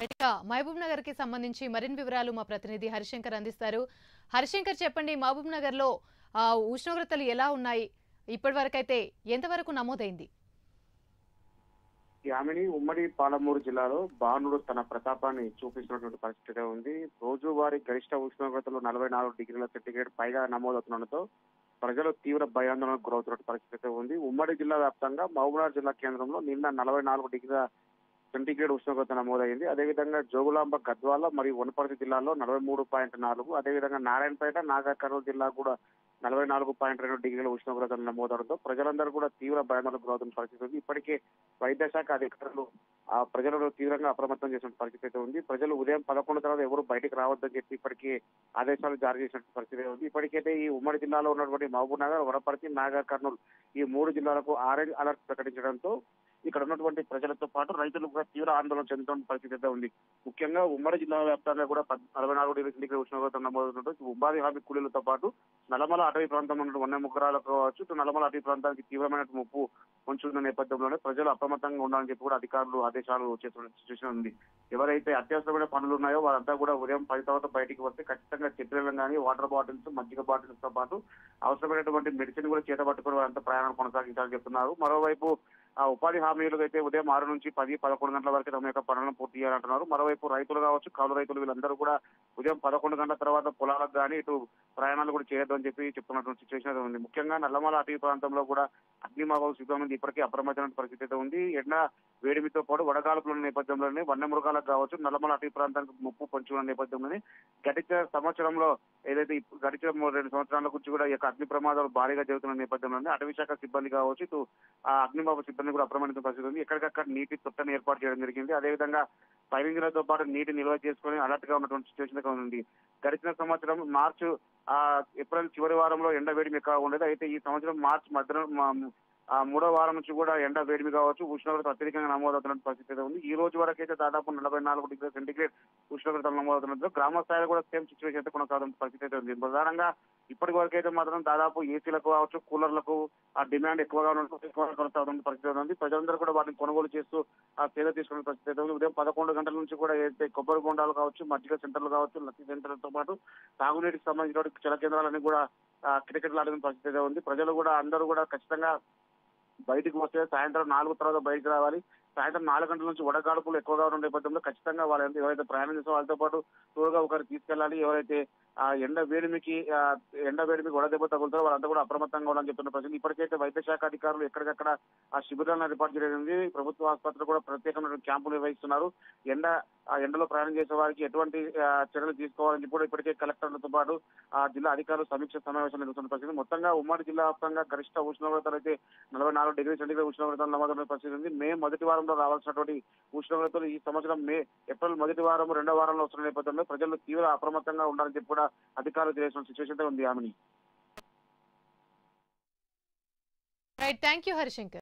ఇక మహబూబ్ నగర్ కి సంబంధించి మరిన్ని వివరాలు మా ప్రతినిధి హరిశంకర్ అందిస్తారు హరిశంకర్ చెప్పండి మహబూబ్ నగర్ లో ఆ, ఉష్ణోగ్రతలు ఎలా ఉన్నాయి ఇప్పటి వరకైతే ఎంతవరకు నమోదైంది యామిని ఉమ్మడి పాలమూరు జిల్లాలో బాణుడు తన ప్రతాపాన్ని చూపిస్తున్నటువంటి పరిస్థితి ఉంది రోజువారీ గరిష్ట ఉష్ణోగ్రతలు నలభై నాలుగు డిగ్రీల సెంటిగ్రేడ్ పైగా నమోదవుతుండటంతో ప్రజలు తీవ్ర భయాందోళనకు గురవుతున్న పరిస్థితి ఉంది ఉమ్మడి జిల్లా వ్యాప్తంగా మహబూబ్నగర్ జిల్లా కేంద్రంలో నిన్న నలభై నాలుగు డిగ్రీల సెంటిగ్రేడ్ ఉష్ణోగ్రత నమోదైంది అదేవిధంగా జోగులాంబ గద్వాల మరియు వనపర్తి జిల్లాలో నలభై మూడు పాయింట్ నాలుగు అదేవిధంగా నారాయణపేట నాగర్ కర్నూలు జిల్లా కూడా నలభై నాలుగు పాయింట్ రెండు డిగ్రీల ఉష్ణోగ్రతలు నమోదవడంతో ప్రజలందరూ కూడా తీవ్ర భయాందోళనకు గురవుతున్న పరిస్థితి ఉంది ఇప్పటికే వైద్య శాఖ అధికారులు ఆ ప్రజలను తీవ్రంగా అప్రమత్తం చేసిన పరిస్థితి అయితే ఉంది ప్రజలు ఉదయం పదకొండు తర్వాత ఎవరు బయటికి రావద్దని చెప్పి ఇప్పటికే ఆదేశాలు జారీ చేసిన పరిస్థితి ఉంది ఇప్పటికైతే ఈ ఉమ్మడి జిల్లాలో ఉన్నటువంటి మహబూబ్ నగర్ వనపర్తి నాగర్ కర్నూలు ఈ మూడు జిల్లాలకు ఆరెంజ్ అలర్ట్ ప్రకటించడంతో ఇక్కడ ఉన్నటువంటి ప్రజలతో పాటు రైతులు కూడా తీవ్ర ఆందోళన చెందుతున్న పరిస్థితి అయితే ఉంది ముఖ్యంగా ఉమ్మడి జిల్లా వ్యాప్తంగా కూడా పద్- నలభై నాలుగు డిగ్రీ సెంటిగ్రేడ్ ఉష్ణోగ్రత నమోదవుతుంటూ ఉపాధి హామీ కూలీలతో పాటు నల్లమల అటవీ ప్రాంతంలో ఉన్న వన్య ముగ్గురాలకు కావచ్చు ఇటు నల్లమల అటవీ ప్రాంతానికి తీవ్రమైన ముప్పు ఉంచున్న నేపథ్యంలోనే ప్రజలు అప్రమత్తంగా ఉండాలని చెప్పి కూడా అధికారులు ఆదేశాలు చేస్తున్న సిచ్యువేషన్ ఉంది ఎవరైతే అత్యవసరమైన పనులు ఉన్నాయో వారంతా కూడా ఉదయం పది తర్వాత బయటికి వస్తే ఖచ్చితంగా చిత్రలం కానీ వాటర్ బాటిల్స్ మజ్జిగ బాటిల్స్ తో పాటు అవసరమైనటువంటి మెడిసిన్ కూడా చేత పట్టుకుని వారంతా ప్రయాణం కొనసాగించాలని చెప్తున్నారు మరోవైపు ఆ ఉపాధి హామీలు అయితే ఉదయం ఆరు నుంచి పది పదకొండు గంటల వరకు తమ యొక్క పనులను పూర్తి చేయాలంటున్నారు మరోవైపు రైతులు కావచ్చు కౌలు రైతులు వీళ్ళందరూ కూడా ఉదయం పదకొండు గంటల తర్వాత పొలాలకు కానీ ఇటు ప్రయాణాలు కూడా చేయొద్దు అని చెప్పి చెప్తున్నటువంటి సిచ్యువేషన్ అయితే ఉంది ముఖ్యంగా నల్లమల అటవీ ప్రాంతంలో కూడా అగ్నిమాపక సిబ్బంది ఇప్పటికీ అప్రమత్తమైన పరిస్థితి అయితే ఉంది ఎండ వేడిమితో పాటు వడగాల్పుల నేపథ్యంలోనే వన్య మృగాలకు కావచ్చు నల్లమల అటవీ ప్రాంతానికి ముప్పు పంచుకున్న నేపథ్యంలోనే గడిచిన సంవత్సరంలో ఏదైతే ఇప్పుడు గడిచిన మూడు రెండు సంవత్సరాల గురించి కూడా ఈ యొక్క అగ్ని ప్రమాదాలు భారీగా జరుగుతున్న నేపథ్యంలోనే అటవీ శాఖ సిబ్బంది కావచ్చు ఇటు ఆ అగ్నిమాపక సిబ్బంది కూడా అప్రమత్తం పరిస్థితి ఉంది ఎక్కడికక్కడ నీటి తొట్టని ఏర్పాటు చేయడం జరిగింది అదేవిధంగా పైరింగ్లతో పాటు నీటి నిల్వ చేసుకుని అలర్ట్ గా ఉన్నటువంటి సిచ్యువేషన్ అయితే ఉంది గడిచిన సంవత్సరం మార్చి ఆ ఏప్రిల్ చివరి వారంలో ఎండ వేడిమి ఎక్కువ ఉండేది అయితే ఈ సంవత్సరం మార్చి మధ్యలో మా- ఆ మూడో వారం నుంచి కూడా ఎండ వేడిమి కావచ్చు ఉష్ణోగ్రత అత్యధికంగా నమోదవుతున్న పరిస్థితి అయితే ఉంది ఈ రోజు వరకు అయితే దాదాపు నలభై నాలుగు డిగ్రీ సెంటిగ్రేడ్ ఉష్ణోగ్రతలు నమోదవుతున్నట్టు గ్రామ స్థాయిలో కూడా సేమ్ సిచ్యువేషన్ అయితే కొనసాగుతున్న పరిస్థితి అయితే ఉంది ప్రధానంగా ఇప్పటి వరకు అయితే మాత్రం దాదాపు ఏసీలకు కావచ్చు కూలర్లకు ఆ డిమాండ్ ఎక్కువగా ఉన్నట్టు ఎక్కువగా కొనసాగుతున్న పరిస్థితి అయితే ఉంది ప్రజలందరూ కూడా వాటిని కొనుగోలు చేస్తూ ఆ సేద తీసుకునే పరిస్థితి అయితే ఉంది ఉదయం పదకొండు గంటల నుంచి కూడా ఏదైతే కొబ్బరి బొండాలు కావచ్చు మజ్జిగ సెంటర్లు కావచ్చు లక్కీ సెంటర్లతో పాటు తాగునీటికి సంబంధించిన జల కేంద్రాలన్నీ కూడా క్రికెట్ ఆడుతున్న పరిస్థితి అయితే ఉంది ప్రజలు కూడా అందరూ కూడా ఖచ్చితంగా బయటికి వస్తే సాయంత్రం నాలుగు తర్వాత బయటికి రావాలి సాయంత్రం నాలుగు గంటల నుంచి వడగాడుపులు ఎక్కువగా ఉన్న నేపథ్యంలో ఖచ్చితంగా వాళ్ళు ఎంత- ఎవరైతే ప్రయాణం చేసే వాళ్ళతో పాటు తోడుగా ఒకరు తీసుకెళ్ళాలి ఎవరైతే ఆ ఎండ వేడిమికి ఆ ఎండ వేడిమికి వడదెబ్బ తగులుతారో వాళ్ళంతా కూడా అప్రమత్తంగా ఉండాలని చెప్తున్న ప్రజలు ఇప్పటికైతే వైద్య శాఖ అధికారులు ఎక్కడికక్కడ ఆ శిబిరాలను ఏర్పాటు చేయడం ప్రభుత్వ ఆసుపత్రులు కూడా ప్రత్యేకమైన క్యాంపులు నిర్వహిస్తున్నారు ఎండ ఆ ఎండలో ప్రయాణం చేసే వారికి ఎటువంటి ఆ, చర్యలు తీసుకోవాలని చెప్పి కూడా ఇప్పటికే కలెక్టర్లతో పాటు ఆ జిల్లా అధికారులు సమీక్ష సమావేశం నిర్వహిస్తున్న పరిస్థితి మొత్తంగా ఉమ్మడి జిల్లా వ్యాప్తంగా గరిష్ట ఉష్ణోగ్రతలు అయితే నలభై నాలుగు డిగ్రీ సెంటీగ్రేడ్ ఉష్ణోగ్రతలు నమోదైన పరిస్థితి ఉంది మే మొదటి వారంలో రావాల్సినటువంటి ఉష్ణోగ్రతలు ఈ సంవత్సరం మే ఏప్రిల్ మొదటి వారం రెండో వారంలో వస్తున్న నేపథ్యంలో ప్రజలు తీవ్ర అప్రమత్తంగా ఉండాలని చెప్పి కూడా అధికారులు తెలియజేసిన సిచ్యువేషన్ అయితే ఉంది ఆమెని రైట్ థ్యాంక్ యూ హరిశంకర్